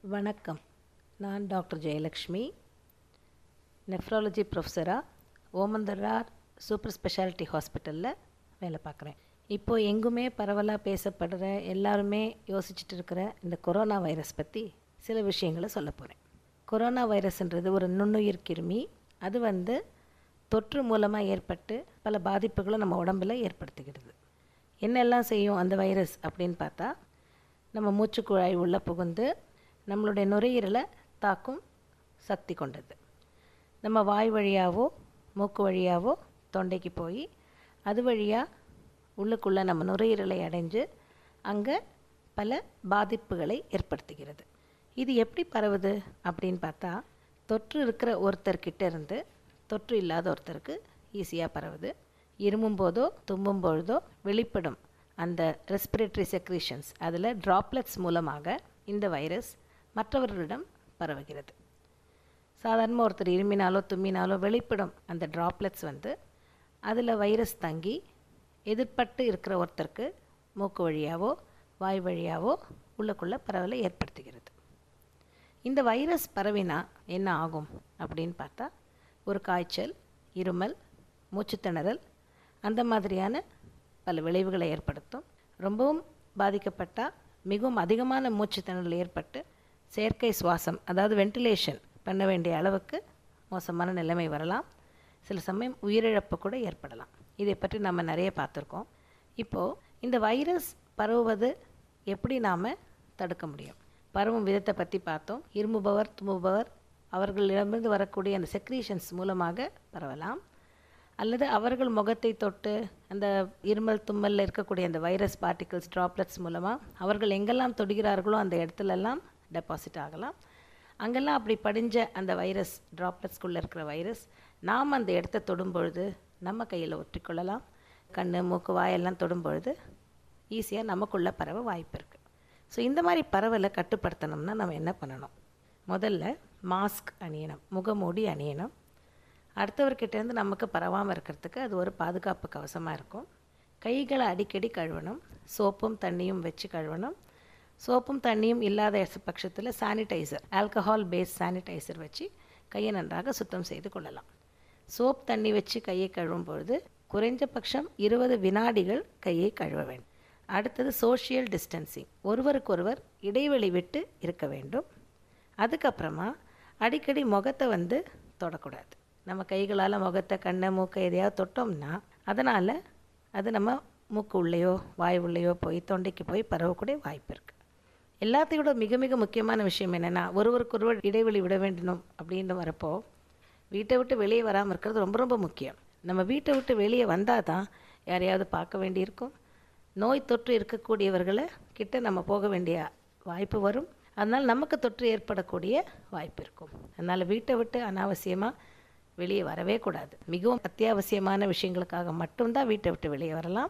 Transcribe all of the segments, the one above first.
வணக்கம் நான் doctor Jayalakshmi nephrology ப்ரொஃபஸராக ஓமந்தரார் சூப்பர் ஸ்பெஷாலிட்டி ஹாஸ்பிட்டலில் வேலை பார்க்குறேன் இப்போது எங்குமே பரவலாக பேசப்படுற எல்லாருமே யோசிச்சுட்டு இருக்கிற இந்த கொரோனா வைரஸ் பற்றி சில விஷயங்களை சொல்ல போகிறேன் கொரோனா வைரஸ்ன்றது ஒரு நுண்ணுயிர் கிருமி அது வந்து தொற்று மூலமாக ஏற்பட்டு பல பாதிப்புகளை நம்ம உடம்பில் ஏற்படுத்துகிறது என்னெல்லாம் செய்யும் அந்த வைரஸ் அப்படின்னு பார்த்தா நம்ம மூச்சுக்குழாய் உள்ளே புகுந்து நம்மளுடைய நுரையீரலை தாக்கும் சக்தி கொண்டது நம்ம வாய் வழியாவோ மூக்கு வழியாவோ தொண்டைக்கு போய் அது வழியாக உள்ளுக்குள்ளே நம்ம நுரையீரலை அடைஞ்சு அங்கே பல பாதிப்புகளை ஏற்படுத்துகிறது இது எப்படி பரவுது அப்படின்னு பார்த்தா தொற்று இருக்கிற ஒருத்தர்கிட்ட இருந்து தொற்று இல்லாத ஒருத்தருக்கு ஈஸியாக பரவுது இருமும் போதோ தும்பும் பொழுதோ வெளிப்படும் அந்த ரெஸ்பிரேட்டரி செக்ரீஷன்ஸ் அதில் ட்ராப்லெட்ஸ் மூலமாக இந்த வைரஸ் மற்றவர்களிடம் பரவுகிறது சாதாரணமாக ஒருத்தர் இருமினாலோ தும்மினாலோ வெளிப்படும் அந்த ட்ராப்லெட்ஸ் வந்து அதில் வைரஸ் தங்கி எதிர்பட்டு இருக்கிற ஒருத்தருக்கு மூக்கு வழியாவோ வாய் வழியாவோ உள்ளுக்குள்ளே பரவலை ஏற்படுத்துகிறது இந்த வைரஸ் பரவினா என்ன ஆகும் அப்படின்னு பார்த்தா ஒரு காய்ச்சல் இருமல் மூச்சுத்திணறல் அந்த மாதிரியான பல விளைவுகளை ஏற்படுத்தும் ரொம்பவும் பாதிக்கப்பட்டால் மிகவும் அதிகமான மூச்சுத்திணறல் ஏற்பட்டு செயற்கை சுவாசம் அதாவது வென்டிலேஷன் பண்ண வேண்டிய அளவுக்கு மோசமான நிலைமை வரலாம் சில சமயம் உயிரிழப்பு கூட ஏற்படலாம் இதை பற்றி நம்ம நிறைய பார்த்துருக்கோம் இப்போது இந்த வைரஸ் பரவுவது எப்படி நாம் தடுக்க முடியும் பரவும் விதத்தை பற்றி பார்த்தோம் இருமுபவர் தும்புபவர் அவர்களிடமிருந்து வரக்கூடிய அந்த செக்ரீஷன்ஸ் மூலமாக பரவலாம் அல்லது அவர்கள் முகத்தை தொட்டு அந்த இருமல் தும்மலில் இருக்கக்கூடிய அந்த வைரஸ் பார்ட்டிகல்ஸ் ட்ராப்லெட்ஸ் மூலமாக அவர்கள் எங்கெல்லாம் தொடுகிறார்களோ அந்த இடத்துலலாம் டெபாசிட் ஆகலாம் அங்கெல்லாம் அப்படி படிஞ்ச அந்த வைரஸ் ட்ராப்லெட்ஸ்குள்ளே இருக்கிற வைரஸ் நாம் அந்த இடத்த தொடும் பொழுது நம்ம கையில் ஒற்றிக்கொள்ளலாம் கண் மூக்கு வாயெல்லாம் தொடும் பொழுது ஈஸியாக நமக்குள்ளே பரவ வாய்ப்பு இருக்குது ஸோ இந்த மாதிரி பரவலை கட்டுப்படுத்தணும்னா நம்ம என்ன பண்ணணும் முதல்ல மாஸ்க் அணியணும் முகமூடி அணியணும் அடுத்தவர்கிட்டேருந்து நமக்கு பரவாமல் இருக்கிறதுக்கு அது ஒரு பாதுகாப்பு கவசமாக இருக்கும் கைகளை அடிக்கடி கழுவணும் சோப்பும் தண்ணியும் வச்சு கழுவணும் சோப்பும் தண்ணியும் இல்லாத பட்சத்தில் சானிடைசர் ஆல்கஹால் பேஸ் சானிடைசர் வச்சு கையை நன்றாக சுத்தம் செய்து கொள்ளலாம் சோப் தண்ணி வச்சு கையை கழுவும் பொழுது குறைஞ்சபட்சம் இருபது வினாடிகள் கையை கழுவ வேண்டும் அடுத்தது சோஷியல் டிஸ்டன்சிங் ஒருவருக்கொருவர் இடைவெளி விட்டு இருக்க வேண்டும் அதுக்கப்புறமா அடிக்கடி முகத்தை வந்து தொடக்கூடாது நம்ம கைகளால் முகத்தை கண்ணை மூக்கை எதையாவது தொட்டோம்னா அதனால் அது நம்ம மூக்கு உள்ளேயோ வாய் உள்ளேயோ போய் தொண்டைக்கு போய் பரவக்கூடிய வாய்ப்பு இருக்குது எல்லாத்தையோட மிக மிக முக்கியமான விஷயம் என்னென்னா ஒருவருக்கொருவர் இடைவெளி விட வேண்டும் அப்படின்னு வரப்போ வீட்டை விட்டு வெளியே வராமல் இருக்கிறது ரொம்ப ரொம்ப முக்கியம் நம்ம வீட்டை விட்டு வெளியே வந்தால் தான் யாரையாவது பார்க்க வேண்டியிருக்கும் நோய் தொற்று இருக்கக்கூடியவர்களை கிட்ட நம்ம போக வேண்டிய வாய்ப்பு வரும் அதனால் நமக்கு தொற்று ஏற்படக்கூடிய வாய்ப்பு இருக்கும் அதனால் வீட்டை விட்டு அனாவசியமாக வெளியே வரவே கூடாது மிகவும் அத்தியாவசியமான விஷயங்களுக்காக மட்டும்தான் வீட்டை விட்டு வெளியே வரலாம்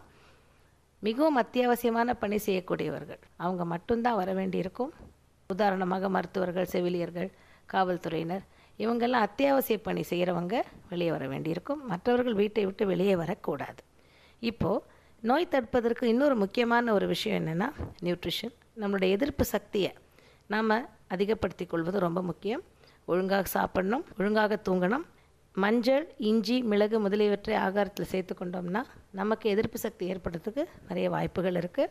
மிகவும் அத்தியாவசியமான பணி செய்யக்கூடியவர்கள் அவங்க மட்டும்தான் வர வேண்டியிருக்கும் உதாரணமாக மருத்துவர்கள் செவிலியர்கள் காவல்துறையினர் இவங்கெல்லாம் அத்தியாவசிய பணி செய்கிறவங்க வெளியே வர வேண்டியிருக்கும் மற்றவர்கள் வீட்டை விட்டு வெளியே வரக்கூடாது இப்போது நோய் தடுப்பதற்கு இன்னொரு முக்கியமான ஒரு விஷயம் என்னென்னா நியூட்ரிஷன் நம்மளுடைய எதிர்ப்பு சக்தியை நாம் அதிகப்படுத்தி கொள்வது ரொம்ப முக்கியம் ஒழுங்காக சாப்பிடணும் ஒழுங்காக தூங்கணும் மஞ்சள் இஞ்சி மிளகு முதலியவற்றை ஆகாரத்தில் சேர்த்து கொண்டோம்னா நமக்கு எதிர்ப்பு சக்தி ஏற்படுறதுக்கு நிறைய வாய்ப்புகள் இருக்குது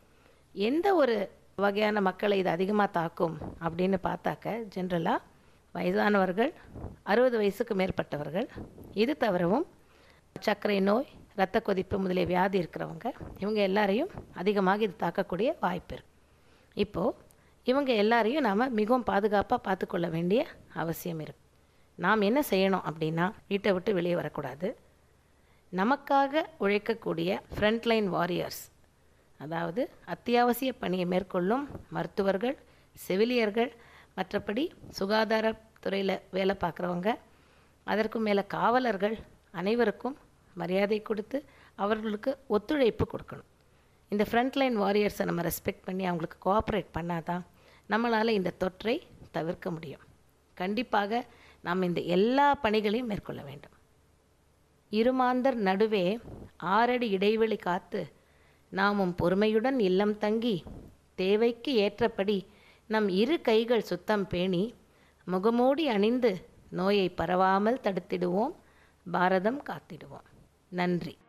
எந்த ஒரு வகையான மக்களை இது அதிகமாக தாக்கும் அப்படின்னு பார்த்தாக்க ஜென்ரலாக வயதானவர்கள் அறுபது வயசுக்கு மேற்பட்டவர்கள் இது தவிரவும் சர்க்கரை நோய் இரத்த கொதிப்பு முதலிய வியாதி இருக்கிறவங்க இவங்க எல்லாரையும் அதிகமாக இது தாக்கக்கூடிய வாய்ப்பு இருக்குது இப்போது இவங்க எல்லாரையும் நாம் மிகவும் பாதுகாப்பாக பார்த்துக்கொள்ள வேண்டிய அவசியம் இருக்குது நாம் என்ன செய்யணும் அப்படின்னா வீட்டை விட்டு வெளியே வரக்கூடாது நமக்காக உழைக்கக்கூடிய ஃப்ரண்ட்லைன் வாரியர்ஸ் அதாவது அத்தியாவசிய பணியை மேற்கொள்ளும் மருத்துவர்கள் செவிலியர்கள் மற்றபடி சுகாதாரத்துறையில் வேலை பார்க்குறவங்க அதற்கும் மேலே காவலர்கள் அனைவருக்கும் மரியாதை கொடுத்து அவர்களுக்கு ஒத்துழைப்பு கொடுக்கணும் இந்த ஃப்ரண்ட்லைன் வாரியர்ஸை நம்ம ரெஸ்பெக்ட் பண்ணி அவங்களுக்கு கோஆப்ரேட் பண்ணால் தான் நம்மளால் இந்த தொற்றை தவிர்க்க முடியும் கண்டிப்பாக நாம் இந்த எல்லா பணிகளையும் மேற்கொள்ள வேண்டும் இருமாந்தர் நடுவே ஆறடி இடைவெளி காத்து நாமும் பொறுமையுடன் இல்லம் தங்கி தேவைக்கு ஏற்றபடி நம் இரு கைகள் சுத்தம் பேணி முகமூடி அணிந்து நோயை பரவாமல் தடுத்திடுவோம் பாரதம் காத்திடுவோம் நன்றி